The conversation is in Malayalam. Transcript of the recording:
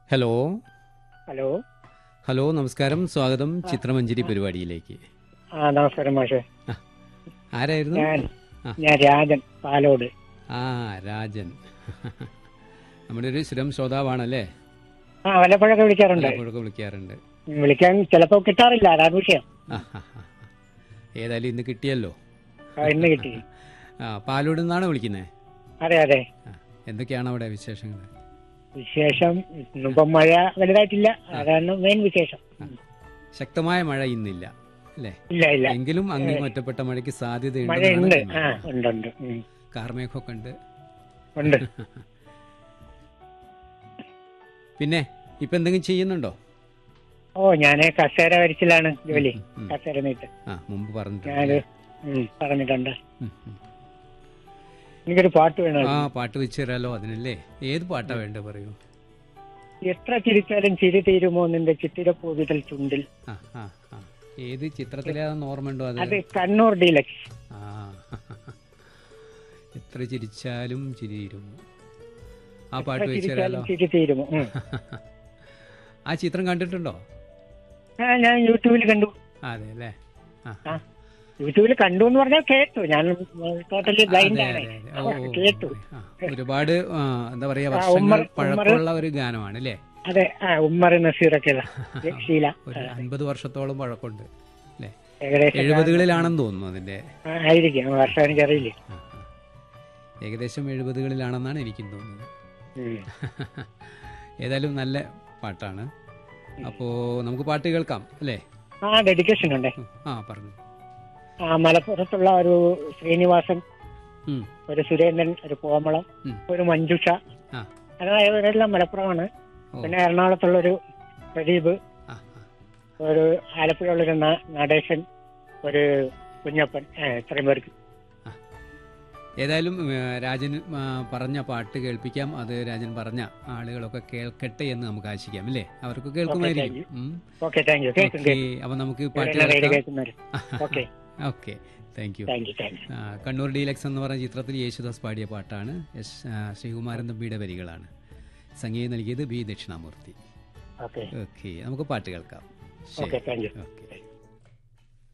ഹലോ ഹലോ ഹലോ നമസ്കാരം സ്വാഗതം ചിത്രമഞ്ജരി പരിപാടിയിലേക്ക് ആ നമസ്കാരം മാഷെ ആരായിരുന്നു ഞാൻ ആ. ഞാൻ രാജൻ പാലോട് ആ രാജൻ നമ്മുടെ ഒരു സ്ഥിരം ശ്രോതാവാണല്ലേ ആ വല്ലപ്പോഴൊക്കെ വിളിക്കാറുണ്ട് പലപ്പോഴൊക്കെ വിളിക്കാറുണ്ട് ഉം, വിളിക്കാൻ ചിലപ്പോ കിട്ടാറില്ല അതാണ് വിഷയം ആ, ആ, ആ. ഏതായാലും ഇന്ന് കിട്ടിയല്ലോ ആ, ഇന്ന് കിട്ടി ആ പാലോട് നിന്നാണ് വിളിക്കുന്നത് അതെ അതെ എന്തൊക്കെയാണ് അവിടെ വിശേഷങ്ങൾ വിശേഷം ഇന്നിപ്പം മഴ വലുതായിട്ടില്ല അതാണ് മെയിൻ വിശേഷം ശക്തമായ മഴ ഇന്നില്ല അല്ലേ ഇല്ല ഇല്ല എങ്കിലും അങ്ങേ ഒറ്റപ്പെട്ട മഴയ്ക്ക് സാധ്യതയുണ്ട് മഴയുണ്ട് ആ ഉണ്ട് ഉണ്ട് ഉം, കാർമേഘമൊക്കെ ഉണ്ട് ഉണ്ട് പിന്നെ ഇപ്പൊ എന്തെങ്കിലും ചെയ്യുന്നുണ്ടോ ഓ ഞാൻ കസേര വരച്ചിലാണ് ജോലി ഉം, ഉം. കസേര നീട്ട് ആ മുമ്പ് ഞാന് പറഞ്ഞിട്ടുണ്ട് ഉം, പറഞ്ഞിട്ടുണ്ട് ഉം, ഉം. എനിക്കൊരു പാട്ട് വേണം ആ പാട്ട് വെച്ച് തരാലോ അതിനല്ലേ ഏത് പാട്ടാ വേണ്ടത് പറയൂ എത്ര ചിരിച്ചാലും ചിരി തീരുമോ നിന്റെ ചിത്തിരപ്പൂവിതൽ ചുണ്ടിൽ ആ ആ ആ ഏത് ചിത്രത്തിലേതാന്ന് ഓർമ്മയുണ്ടോ അത് അത് കണ്ണൂർ ഡീലക്സ് ആ എത്ര ചിരിച്ചാലും ചിരി തീരുമോ ആ പാട്ട് എത്ര വെച്ച് ചിരിച്ചാലും തരാലോ ചിരി തീരുമോ ഉം. ആ ചിത്രം കണ്ടിട്ടുണ്ടോ ആ ഞാൻ യൂട്യൂബിൽ കണ്ടു അതെ അല്ലേ ആ ആ യൂട്യൂബിൽ കണ്ടു എന്ന് പറഞ്ഞാൽ കേട്ടു ഞാൻ ടോട്ടലി ബ്ലൈൻഡ് അതെ ആണ് അതെ അതെ ഓ, ഓ, കേട്ടു ആ, ഒരുപാട് ആ, എന്താ പറയാ ആ, വർഷങ്ങൾ ഉമ്മർ- പഴക്കമുള്ള ഒരു ഗാനമാണ് അല്ലേ അതെ ആ ഉമ്മർ നസീറൊക്കെ ശീല ഒരു അൻപത് വർഷത്തോളം പഴക്കമുണ്ട് അല്ലേ ഏകദേശം എഴുപതുകളിലാണെന്ന് തോന്നുന്നു അതിന്റെ ആ, ആയിരിക്കും വർഷം എനിക്കറിയില്ല ആ, ആ. ഏകദേശം എഴുപതുകളിലാണെന്നാണ് എനിക്കും തോന്നുന്നത് ഉം. ഏതായാലും നല്ല പാട്ടാണ് അപ്പോൾ നമുക്ക് പാട്ട് കേൾക്കാം അല്ലേ ആ ഡെഡിക്കേഷൻ ഉണ്ട് ഉം. ആ പറഞ്ഞു ആ മലപ്പുറത്തുള്ള ഒരു ശ്രീനിവാസൻ ഉം. ഒരു സുരേന്ദ്രൻ ഒരു കോമളം ഉം. ഒരു മഞ്ജുഷ ആ അതായത് ഇവരെല്ലാം മലപ്പുറമാണ് ഓ പിന്നെ എറണാകുളത്തുള്ള ഒരു പ്രദീപ് ആ ആ. ഒരു ആലപ്പുഴയുള്ളൊരു ന- നടേശൻ ഒരു കുഞ്ഞപ്പൻ ഏ, ഇത്രയും പേർക്ക് ഏതായാലും ഏ, രാജൻ ആ, പറഞ്ഞ പാട്ട് കേൾപ്പിക്കാം അത് രാജൻ പറഞ്ഞ ആളുകളൊക്കെ കേൾക്കട്ടെ എന്ന് നമുക്ക് ആശിക്കാം അല്ലേ അവർക്ക് കേൾക്കുമായിരിക്കും ഉം. ഓക്കെ താങ്ക് യു കേൾക്കും ഓക്കേ, കേൾക്കും അപ്പൊ നമുക്ക് പാട്ട് ഇവരെല്ലാം റേഡിയോ കേൾക്കാം കേൾക്കുന്നവർ okay okay thank you thank you thank you ആ, കണ്ണൂർ ഡീലക്സ് എന്ന് പറഞ്ഞ ചിത്രത്തിൽ യേശുദാസ് പാടിയ പാട്ടാണ് എസ് ആ, ശ്രീകുമാരൻ തമ്പിയുടെ വരികളാണ് സംഗീതം നൽകിയത് ബി ദക്ഷിണാമൂർത്തി ഓക്കെ ഓക്കെ നമുക്ക് പാട്ട് കേൾക്കാം ഓക്കെ താങ്ക് യു ഓക്കെ